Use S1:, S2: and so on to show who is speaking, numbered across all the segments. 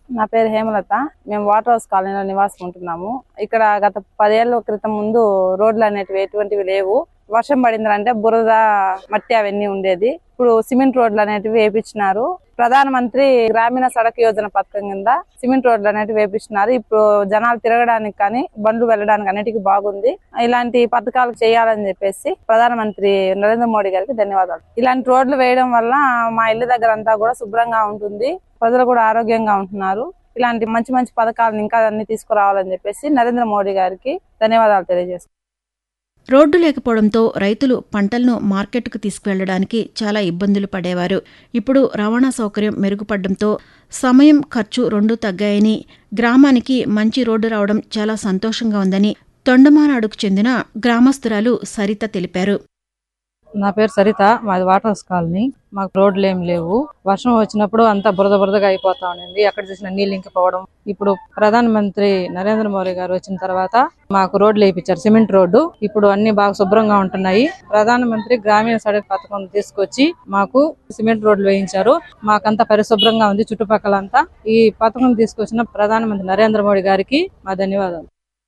S1: నా పేరు హేమలత మేము వాటర్ హౌస్ కాలనీలో నివాసం ఉంటున్నాము ఇక్కడ గత పదేళ్ల క్రితం ముందు రోడ్లు అనేటివి ఎటువంటివి లేవు వర్షం పడిందంటే బురద మట్టి అవన్నీ ఉండేది ఇప్పుడు సిమెంట్ రోడ్లు అనేటివి వేపించినారు ప్రధానమంత్రి గ్రామీణ సడక్ యోజన పథకం కింద సిమెంట్ రోడ్లు అనేటివి వేపించినారు ఇప్పుడు జనాలు తిరగడానికి కానీ బండ్లు వెళ్ళడానికి అన్నిటికీ బాగుంది ఇలాంటి పథకాలు చేయాలని చెప్పేసి ప్రధానమంత్రి నరేంద్ర మోడీ గారికి ధన్యవాదాలు ఇలాంటి రోడ్లు వేయడం వల్ల మా ఇల్లు దగ్గర అంతా కూడా శుభ్రంగా ఉంటుంది ప్రజలు కూడా ఆరోగ్యంగా ఉంటున్నారు ఇలాంటి మంచి మంచి పథకాలను ఇంకా అన్ని తీసుకురావాలని చెప్పేసి నరేంద్ర మోడీ గారికి ధన్యవాదాలు తెలియజేస్తున్నాను
S2: రోడ్డు లేకపోవడంతో రైతులు పంటలను మార్కెట్కు తీసుకువెళ్లడానికి చాలా ఇబ్బందులు పడేవారు ఇప్పుడు రవాణా సౌకర్యం మెరుగుపడడంతో సమయం ఖర్చు రెండూ తగ్గాయని గ్రామానికి మంచి రోడ్డు రావడం చాలా సంతోషంగా ఉందని తొండమానాడుకు చెందిన గ్రామస్తురాలు సరిత తెలిపారు
S3: నా పేరు సరిత మాది వాటర్ హౌస్ కాలనీ మాకు రోడ్లు ఏం లేవు వర్షం వచ్చినప్పుడు అంతా బురద బురదగా అయిపోతా ఉండింది ఎక్కడ చూసిన నీళ్ళు ఇంకిపోవడం ఇప్పుడు ప్రధాన మంత్రి నరేంద్ర మోడీ గారు వచ్చిన తర్వాత మాకు రోడ్లు వేయించారు సిమెంట్ రోడ్డు ఇప్పుడు అన్ని బాగా శుభ్రంగా ఉంటున్నాయి ప్రధాన మంత్రి గ్రామీణ సడక్ పథకం తీసుకొచ్చి మాకు సిమెంట్ రోడ్లు వేయించారు మాకంతా పరిశుభ్రంగా ఉంది చుట్టుపక్కలంతా ఈ పథకం తీసుకొచ్చిన ప్రధాన మంత్రి నరేంద్ర మోడీ గారికి మా ధన్యవాదాలు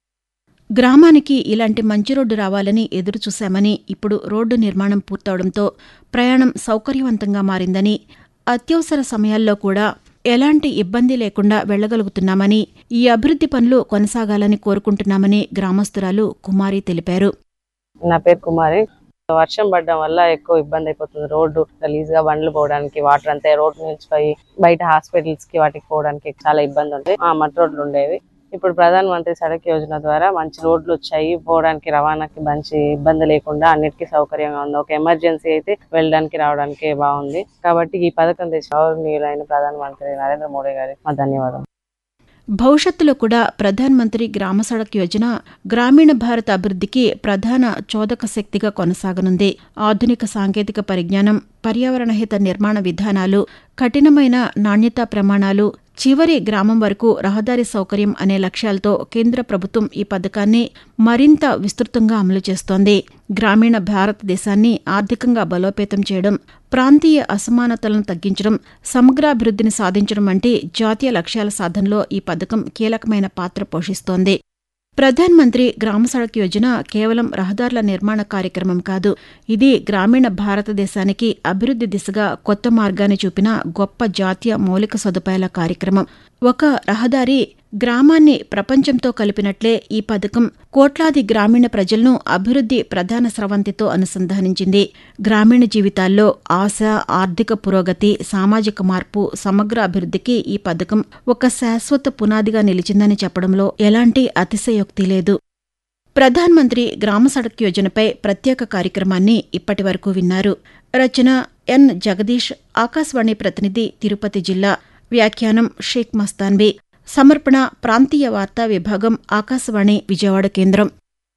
S2: గ్రామానికి ఇలాంటి మంచి రోడ్డు రావాలని ఎదురు చూశామని ఇప్పుడు రోడ్డు నిర్మాణం పూర్తవడంతో ప్రయాణం సౌకర్యవంతంగా మారిందని అత్యవసర సమయాల్లో కూడా ఎలాంటి ఇబ్బంది లేకుండా వెళ్లగలుగుతున్నామని ఈ అభివృద్ధి పనులు కొనసాగాలని కోరుకుంటున్నామని గ్రామస్తురాలు కుమారి తెలిపారు
S4: నా పేరు కుమారి వర్షం పడడం వల్ల ఎక్కువ ఇబ్బంది అయిపోతుంది రోడ్డు గలీజ్ గా బండ్లు పోవడానికి వాటర్ అంతా రోడ్డు నిలిచిపోయి బయట హాస్పిటల్స్ కి వాటికి పోవడానికి చాలా ఇబ్బంది ఉంది ఆ మట్టి రోడ్లు ఉండేవి ఇప్పుడు ప్రధాన మంత్రి సడక్ యోజన ద్వారా మంచి రోడ్లు వచ్చాయి పోవడానికి రవాణాకి మంచి ఇబ్బంది లేకుండా అన్నిటికీ సౌకర్యంగా ఉంది ఒక ఎమర్జెన్సీ అయితే వెళ్ళడానికి రావడానికి బాగుంది కాబట్టి ఈ పథకం తెచ్చిన గౌరవనీయులైన ప్రధాన మంత్రి నరేంద్ర మోడీ గారికి మా ధన్యవాదాలు
S2: భవిష్యత్తులో కూడా ప్రధాన్ మంత్రి గ్రామ సడక్ యోజన గ్రామీణ భారత అభివృద్ధికి ప్రధాన చోదక శక్తిగా కొనసాగనుంది ఆధునిక సాంకేతిక పరిజ్ఞానం పర్యావరణహిత నిర్మాణ విధానాలు కఠినమైన నాణ్యతా ప్రమాణాలు చివరి గ్రామం వరకు రహదారి సౌకర్యం అనే లక్ష్యాలతో కేంద్ర ప్రభుత్వం ఈ పథకాన్ని మరింత విస్తృతంగా అమలు చేస్తోంది గ్రామీణ భారతదేశాన్ని ఆర్థికంగా బలోపేతం చేయడం ప్రాంతీయ అసమానతలను తగ్గించడం సమగ్రాభివృద్ధిని సాధించడం వంటి జాతీయ లక్ష్యాల సాధనలో ఈ పథకం కీలకమైన పాత్ర పోషిస్తోంది ప్రధాన్ మంత్రి గ్రామ సడక్ యోజన కేవలం రహదారుల నిర్మాణ కార్యక్రమం కాదు ఇది గ్రామీణ భారతదేశానికి అభివృద్ధి దిశగా కొత్త మార్గాన్ని చూపిన గొప్ప జాతీయ మౌలిక సదుపాయాల కార్యక్రమం ఒక రహదారి గ్రామాన్ని ప్రపంచంతో కలిపినట్లే ఈ పథకం కోట్లాది గ్రామీణ ప్రజలను అభివృద్ధి ప్రధాన స్రవంతితో అనుసంధానించింది గ్రామీణ జీవితాల్లో ఆశ ఆర్థిక పురోగతి సామాజిక మార్పు సమగ్ర అభివృద్ధికి ఈ పథకం ఒక శాశ్వత పునాదిగా నిలిచిందని చెప్పడంలో ఎలాంటి అతిశయోక్తి లేదు ప్రధాన్ మంత్రి గ్రామ సడక్ యోజనపై ప్రత్యేక కార్యక్రమాన్ని ఇప్పటి వరకు విన్నారు రచన ఎన్ జగదీష్ ఆకాశవాణి ప్రతినిధి తిరుపతి జిల్లా వ్యాఖ్యానం షేక్ మస్తాన్వి సమర్పణ ప్రాంతీయ వార్తా విభాగం ఆకాశవాణి విజయవాడ కేంద్రం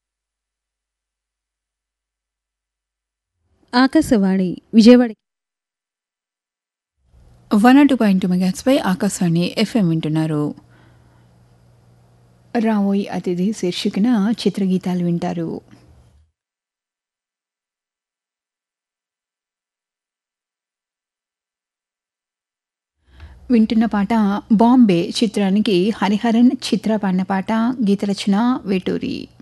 S5: Akashvani Vijayawada
S6: one two point two మెగాట్స్పై ఆకాశవాణి ఎఫ్ఎం వింటున్నారు రావోయ్ అతిథి శీర్షికన చిత్రగీతాలు వింటారు వింటున్న పాట బాంబే చిత్రానికి హరిహరన్ చిత్ర పాడిన పాట గీతరచన వేటూరి